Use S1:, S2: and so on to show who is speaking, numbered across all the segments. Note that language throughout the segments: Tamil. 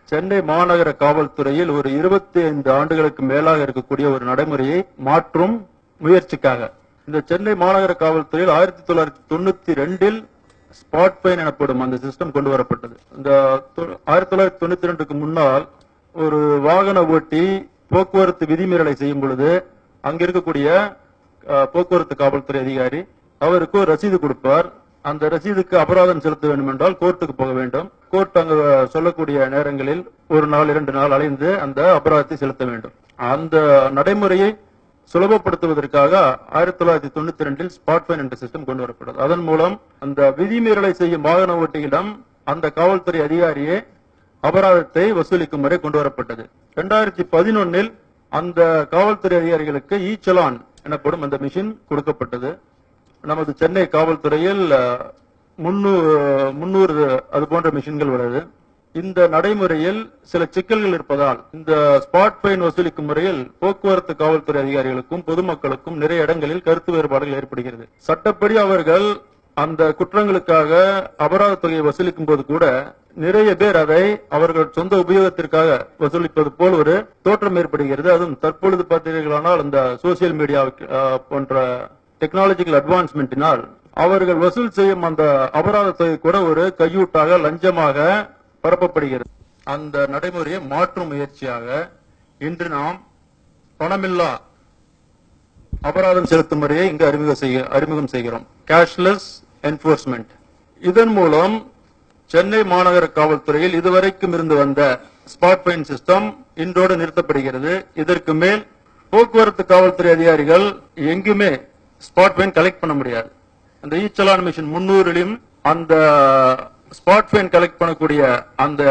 S1: சென்னை மாநகர காவல்துறையில் ஒரு இருபத்தி ஐந்து ஆண்டுகளுக்கு மேலாக இருக்கக்கூடிய ஒரு நடைமுறையை மாற்றும் முயற்சிக்காக இந்த சென்னை மாநகர காவல்துறையில் ஆயிரத்தி தொள்ளாயிரத்தி தொண்ணூத்தி ரெண்டில் ஸ்பாட் ஃபைன் எனப்படும் அந்த சிஸ்டம் கொண்டு வரப்பட்டது இந்த தொ- ஆயிரத்தி தொள்ளாயிரத்தி தொண்ணூத்தி ரெண்டுக்கு முன்னால் ஒரு வாகன ஓட்டி போக்குவரத்து விதிமீறலை செய்யும் பொழுது அங்க இருக்கக்கூடிய அஹ், போக்குவரத்து காவல்துறை அதிகாரி அவருக்கு ஒரு ரசீது கொடுப்பார் அந்த ரசீதுக்கு அபராதம் செலுத்த வேண்டும் என்றால் கோர்ட்டுக்கு போக வேண்டும் கோர்ட் அங்க சொல்லக்கூடிய நேரங்களில் ஒரு நாள் இரண்டு நாள் அலைந்து அந்த அபராதத்தை செலுத்த வேண்டும் அந்த நடைமுறையை சுலபப்படுத்துவதற்காக ஆயிரத்தி தொள்ளாயிரத்தி தொண்ணூத்தி ரெண்டில் ஸ்பாட் ஃபைன் என்ற சிஸ்டம் கொண்டு வரப்பட்டது அதன் மூலம் அந்த விதிமீறலை செய்யும் வாகன ஓட்டியிடம் அந்த காவல்துறை அதிகாரியே அபராதத்தை வசூலிக்கும் முறை கொண்டு வரப்பட்டது இரண்டாயிரத்தி பதினொன்னில் அந்த காவல்துறை அதிகாரிகளுக்கு இ சலான் எனப்படும் அந்த மிஷின் கொடுக்கப்பட்டது நமது சென்னை காவல்துறையில் அஹ், முன்னூறு முன்னூறு அது போன்ற மிஷின்கள் உள்ளது இந்த நடைமுறையில் சில சிக்கல்கள் இருப்பதால் இந்த ஸ்பாட் ஃபைன் வசூலிக்கும் முறையில் போக்குவரத்து காவல்துறை அதிகாரிகளுக்கும் பொதுமக்களுக்கும் நிறைய இடங்களில் கருத்து வேறுபாடுகள் ஏற்படுகிறது சட்டப்படி அவர்கள் அந்த குற்றங்களுக்காக அபராத தொகையை வசூலிக்கும் போது கூட நிறைய பேர் அதை அவர்கள் சொந்த உபயோகத்திற்காக வசூலிப்பது போல் ஒரு தோற்றம் ஏற்படுகிறது அதுவும் தற்பொழுது பார்த்தீர்களானால் அந்த சோசியல் மீடியா போன்ற டெக்னாலஜிக்கல் அட்வான்ஸ்மெண்டினால் அவர்கள் வசூல் செய்யும் அந்த அபராத தொகை கூட ஒரு கையூட்டாக லஞ்சமாக பரப்பப்படுகிறது அந்த நடைமுறையை மாற்றும் முயற்சியாக இன்று நாம் பணமில்லா அபராதம் செலுத்தும் முறையை இங்கு அறிமுகம் செய்ய அறிமுகம் செய்கிறோம் கேஷ்லெஸ் என்போர்ஸ்மெண்ட் இதன் மூலம் சென்னை மாநகர காவல்துறையில் இதுவரைக்கும் இருந்து வந்த ஸ்பாட் ஃபைன் சிஸ்டம் இன்றோடு நிறுத்தப்படுகிறது இதற்கு மேல் போக்குவரத்து காவல்துறை அதிகாரிகள் எங்குமே ஸ்பாட் ஃபைன் கலெக்ட் பண்ண முடியாது அந்த இ சலான் மிஷின் முன்னூறிலும் அந்த ஸ்பாட் ஃபைன் கலெக்ட் பண்ணக்கூடிய அந்த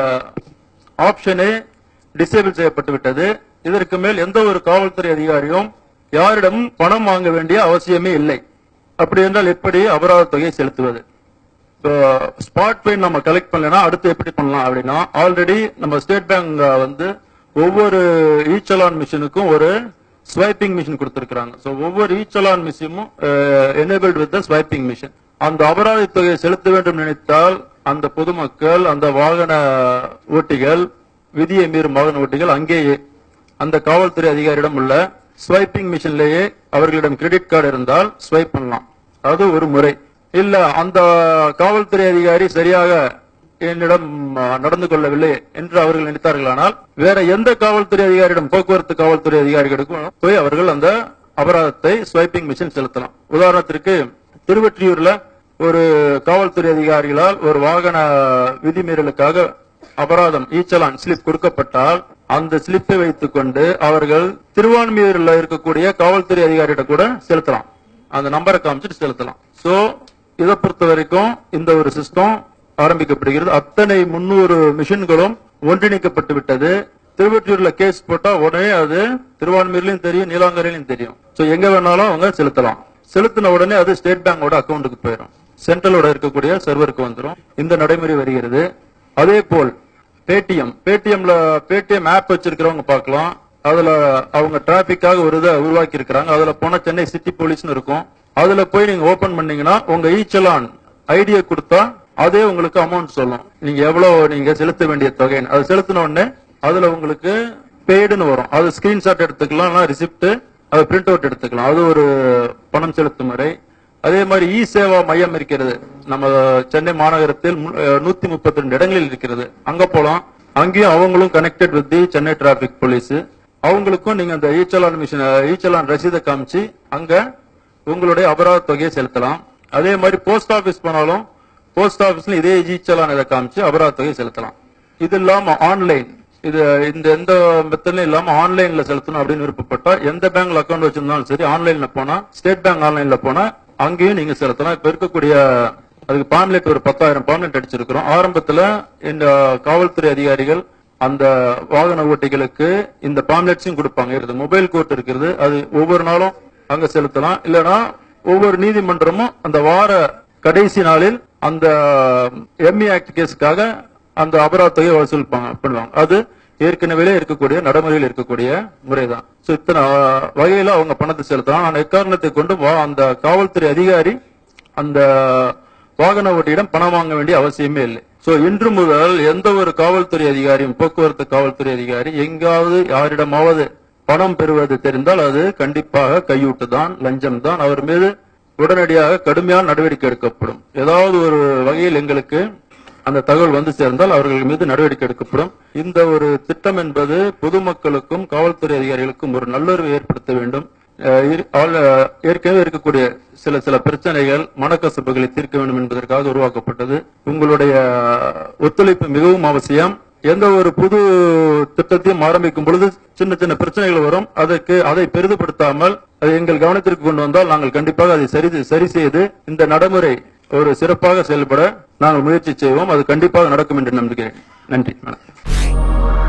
S1: ஆப்ஷனே டிசேபிள் செய்யப்பட்டு விட்டது இதற்கு மேல் எந்த ஒரு காவல்துறை அதிகாரியும் யாரிடம் பணம் வாங்க வேண்டிய அவசியமே இல்லை அப்படி என்றால் எப்படி அபராத தொகையை செலுத்துவது இப்போ ஸ்பாட் பெயின் நம்ம கலெக்ட் பண்ணலனா அடுத்து எப்படி பண்ணலாம் அப்படின்னா ஆல்ரெடி நம்ம ஸ்டேட் பேங்க் வந்து ஒவ்வொரு ஈச்சலான் மிஷினுக்கும் ஒரு ஸ்வைப்பிங் மிஷின் கொடுத்திருக்காங்க சோ ஒவ்வொரு ஈச்சலான் மிஷினும் எனேபிள்ட் வித் ஸ்வைப்பிங் மிஷின் அந்த அபராத தொகையை செலுத்த வேண்டும் நினைத்தால் அந்த பொதுமக்கள் அந்த வாகன ஓட்டிகள் விதியை மீறும் வாகன ஓட்டிகள் அங்கேயே அந்த காவல்துறை அதிகாரியிடம் உள்ள ஸ்வைப்பிங் மிஷின்லேயே அவர்களிடம் கிரெடிட் கார்டு இருந்தால் ஸ்வைப் பண்ணலாம் அது ஒரு முறை இல்ல அந்த காவல்துறை அதிகாரி சரியாக என்னிடம் ஆ, நடந்து கொள்ளவில்லை என்று அவர்கள் நினைத்தார்களானால் வேற எந்த காவல்துறை அதிகாரியிடம் போக்குவரத்து காவல்துறை அதிகாரிகளுக்கும் போய் அவர்கள் அந்த அபராதத்தை ஸ்வைப்பிங் மிஷின் செலுத்தலாம் உதாரணத்திற்கு திருவெற்றியூர்ல ஒரு காவல்துறை அதிகாரிகளால் ஒரு வாகன விதிமீறலுக்காக அபராதம் ஈச்சலான் ஸ்லிப் கொடுக்கப்பட்டால் அந்த ஸ்லிப்பை வைத்துக் கொண்டு அவர்கள் திருவான்மியூரில் இருக்கக்கூடிய காவல்துறை அதிகாரியிடம் கூட செலுத்தலாம் அந்த நம்பரை காமிச்சிட்டு செலுத்தலாம் சோ இதை பொறுத்த வரைக்கும் இந்த ஒரு சிஸ்டம் ஆரம்பிக்கப்படுகிறது அத்தனை முன்னூறு மிஷின்களும் ஒன்றிணைக்கப்பட்டு விட்டது திருவொற்றியூர்ல கேஸ் போட்டா உடனே அது திருவான்மியூர்லயும் தெரியும் நீலாங்கரையிலும் தெரியும் சோ எங்க வேணாலும் அவங்க செலுத்தலாம் செலுத்தின உடனே அது ஸ்டேட் பேங்கோட அக்கௌண்ட்டுக்கு போயிடும் சென்ட்ரலோட இருக்கக்கூடிய சர்வருக்கு வந்துடும் இந்த நடைமுறை வருகிறது அதே போல் பேடிஎம் பேடிஎம்ல பேடிஎம் ஆப் வச்சிருக்கிறவங்க பார்க்கலாம் அதுல அவங்க டிராபிக்காக ஒரு இதை உருவாக்கி இருக்கிறாங்க அதுல போனா சென்னை சிட்டி போலீஸ்னு இருக்கும் அதுல போய் நீங்க ஓபன் பண்ணீங்கன்னா உங்க ஈச்சலான் ஐடியா கொடுத்தா அதே உங்களுக்கு அமௌண்ட் சொல்லும் நீங்க எவ்வளவு நீங்க செலுத்த வேண்டிய தொகைன்னு அது செலுத்தின உடனே அதுல உங்களுக்கு பெய்டுன்னு வரும் அது ஸ்கிரீன்ஷாட் எடுத்துக்கலாம் ரிசிப்ட் அது பிரிண்ட் அவுட் எடுத்துக்கலாம் அது ஒரு பணம் செலுத்தும் முறை அதே மாதிரி இ சேவா மையம் இருக்கிறது நம்ம சென்னை மாநகரத்தில் நூத்தி முப்பத்தி ரெண்டு இடங்களில் இருக்கிறது அங்க போலாம் அங்கேயும் அவங்களும் connected with the Chennai traffic police அவங்களுக்கும் நீங்க அந்த ஈச்சலான் மிஷின் ஈச்சலான் ரசீதை காமிச்சு அங்க உங்களுடைய அபராத தொகையை செலுத்தலாம் அதே மாதிரி போஸ்ட் ஆபீஸ் போனாலும் போஸ்ட் ஆபீஸ்ல இதே ஈச்சலான் இதை காமிச்சு அபராத தொகையை செலுத்தலாம் இது இல்லாம ஆன்லைன் இது இந்த எந்த மெத்தட்லயும் இல்லாம ஆன்லைன்ல செலுத்தணும் அப்படின்னு விருப்பப்பட்டா எந்த பேங்க்ல அக்கௌண்ட் வச்சிருந்தாலும் சரி ஆன்லைன்ல போனா ஸ்டேட் பேங்க் ஆன்லைன்ல போனா அங்கேயும் நீங்க செலுத்தலாம் இப்ப இருக்கக்கூடிய அதுக்கு பாம்லெட் ஒரு பத்தாயிரம் பாம்லெட் அடிச்சிருக்கிறோம் ஆரம்பத்துல இந்த காவல்துறை அதிகாரிகள் அந்த வாகன ஓட்டிகளுக்கு இந்த பாம்லெட்ஸையும் கொடுப்பாங்க இது மொபைல் கோர்ட் இருக்கிறது அது ஒவ்வொரு நாளும் அங்க செலுத்தலாம் இல்லனா ஒவ்வொரு நீதிமன்றமும் அந்த வார கடைசி நாளில் அந்த எம்இ ஆக்ட் கேஸுக்காக அந்த அபராத தொகையை வசூல் ப- பண்ணுவாங்க அது ஏற்கனவே இருக்கக்கூடிய நடைமுறையில் இருக்கக்கூடிய முறைதான் சோ இத்தனை அஹ், வகையில அவங்க பணத்தை செலுத்தலாம் ஆனா எக்காரணத்தை கொண்டு வா- அந்த காவல்துறை அதிகாரி அந்த வாகன ஓட்டியிடம் பணம் வாங்க வேண்டிய அவசியமே இல்லை சோ இன்று முதல் எந்த ஒரு காவல்துறை அதிகாரியும் போக்குவரத்து காவல்துறை அதிகாரி எங்காவது யாரிடமாவது பணம் பெறுவது தெரிந்தால் அது கண்டிப்பாக கையூட்டு தான் லஞ்சம் தான் அவர் மீது உடனடியாக கடுமையான நடவடிக்கை எடுக்கப்படும் ஏதாவது ஒரு வகையில் எங்களுக்கு அந்த தகவல் வந்து சேர்ந்தால் அவர்கள் மீது நடவடிக்கை எடுக்கப்படும் இந்த ஒரு திட்டம் என்பது பொதுமக்களுக்கும் காவல்துறை அதிகாரிகளுக்கும் ஒரு நல்லுறவை ஏற்படுத்த வேண்டும் அஹ் இரு- ஆல்- அஹ் ஏற்கனவே இருக்கக்கூடிய சில சில பிரச்சனைகள் மனக்கசப்புகளை தீர்க்க வேண்டும் என்பதற்காக உருவாக்கப்பட்டது உங்களுடைய ஒத்துழைப்பு மிகவும் அவசியம் எந்த ஒரு புது திட்டத்தையும் ஆரம்பிக்கும் பொழுது சின்ன சின்ன பிரச்சனைகள் வரும் அதற்கு அதை பெரிதுபடுத்தாமல் அதை எங்கள் கவனத்திற்கு கொண்டு வந்தால் நாங்கள் கண்டிப்பாக அதை சரி சரி செய்து இந்த நடைமுறை ஒரு சிறப்பாக செயல்பட நாங்கள் முயற்சி செய்வோம் அது கண்டிப்பாக நடக்கும் என்று நம்புகிறேன் நன்றி வணக்கம்